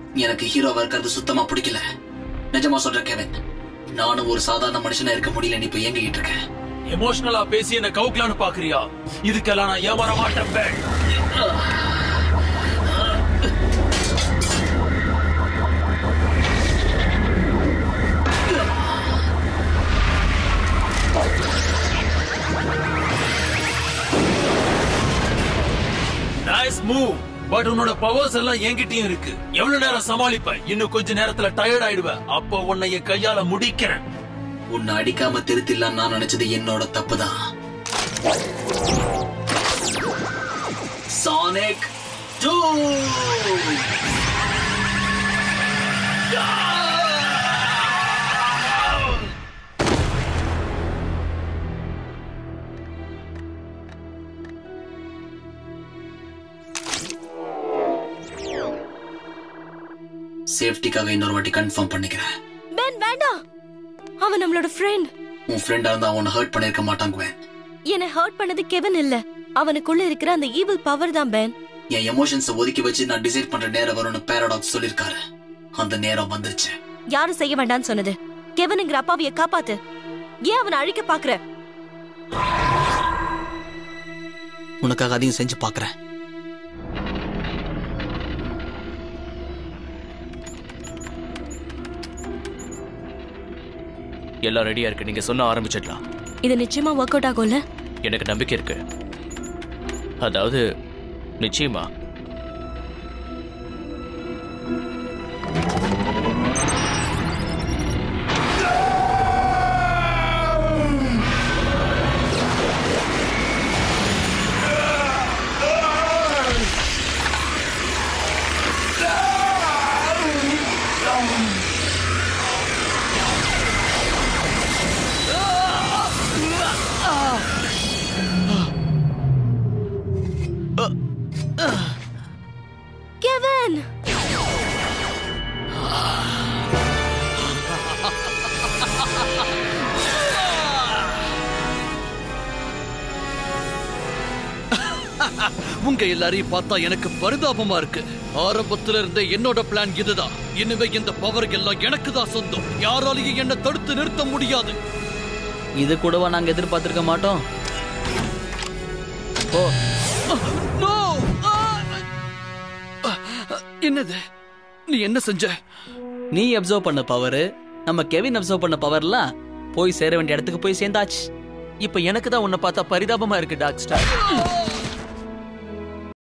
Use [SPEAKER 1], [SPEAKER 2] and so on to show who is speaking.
[SPEAKER 1] எனக்கு ஹீரோவா இருக்கிறது சுத்தமா பிடிக்கல நிஜமா சொல்றேன் கெவின் நானும் ஒரு சாதாரண மனுஷனா இருக்க முடியல நீ இப்ப ஏங்கிட்டு இருக்கேன்
[SPEAKER 2] எமோஷனலா பேசி என்ன கவுக்கலான்னு பாக்குறியா இதுக்கெல்லாம் நான் ஏமாற மாட்டேன் பென் நைஸ் மூவ் பட் உன்னோட பவர்ஸ் எல்லாம் என்கிட்டயும் இருக்கு எவ்வளவு நேரம் சமாளிப்ப இன்னும் கொஞ்ச நேரத்துல டயர்ட் ஆயிடுவ அப்போ உன்னை என் கையால முடிக்கிறேன்
[SPEAKER 1] உன்னை அடிக்காம திருத்திடலாம் நான் நினைச்சது என்னோட தப்புதான் சானிக் டூ சேஃப்டிக்காக இன்னொரு வாட்டி கன்ஃபார்ம் பண்ணிக்கிறேன்
[SPEAKER 3] பென் வேண்டாம் அவன் நம்மளோட ஃப்ரெண்ட்
[SPEAKER 1] உன் ஃப்ரெண்டா இருந்தா அவனை ஹர்ட் பண்ணிருக்க மாட்டாங்க
[SPEAKER 3] என்னை ஹர்ட் பண்ணது கெவன் இல்ல அவனுக்குள்ள இருக்கிற அந்த ஈவில் பவர் தான் பென்
[SPEAKER 1] என் எமோஷன்ஸை ஒதுக்கி வச்சு நான் டிசைட் பண்ற நேரம் வரும்னு பேரடாக்ஸ் சொல்லிருக்காரு அந்த நேரம் வந்துருச்சு
[SPEAKER 3] யாரும் செய்ய வேண்டாம்னு சொன்னது கெவனுங்கிற அப்பாவிய காப்பாத்து ஏன் அவனை அழிக்க பாக்குற
[SPEAKER 1] உனக்காக அதையும் செஞ்சு பாக்குறேன்
[SPEAKER 4] எல்லாம் ரெடியா இருக்கு நீங்க சொன்ன ஆரம்பிச்சிடலாம்
[SPEAKER 3] இது நிச்சயமா ஒர்க் அவுட் ஆகும்ல
[SPEAKER 4] எனக்கு நம்பிக்கை இருக்கு அதாவது நிச்சயமா
[SPEAKER 3] கெவன்
[SPEAKER 5] உங்க எல்லாரையும் பார்த்தா எனக்கு பரிதாபமா இருக்கு ஆரம்பத்துல இருந்தே என்னோட பிளான் இதுதான் இனிமே இந்த பவர் எல்லாம் எனக்கு தான் சொந்தம் யாராலையும் என்ன தடுத்து நிறுத்த முடியாது
[SPEAKER 6] இது கூடவா நாங்க எதிர்பார்த்திருக்க மாட்டோம் ஓ
[SPEAKER 5] No! ஆ! என்னது நீ என்ன செஞ்ச
[SPEAKER 6] நீ அப்சர்வ் பண்ண பவர் நம்ம கெவின் அப்சர்வ் பண்ண பவர்லாம் போய் சேர வேண்டிய இடத்துக்கு போய் சேர்ந்தாச்சு
[SPEAKER 4] இப்ப எனக்கு தான் உன்னை பார்த்தா பரிதாபமா இருக்கு டாக் ஸ்டார்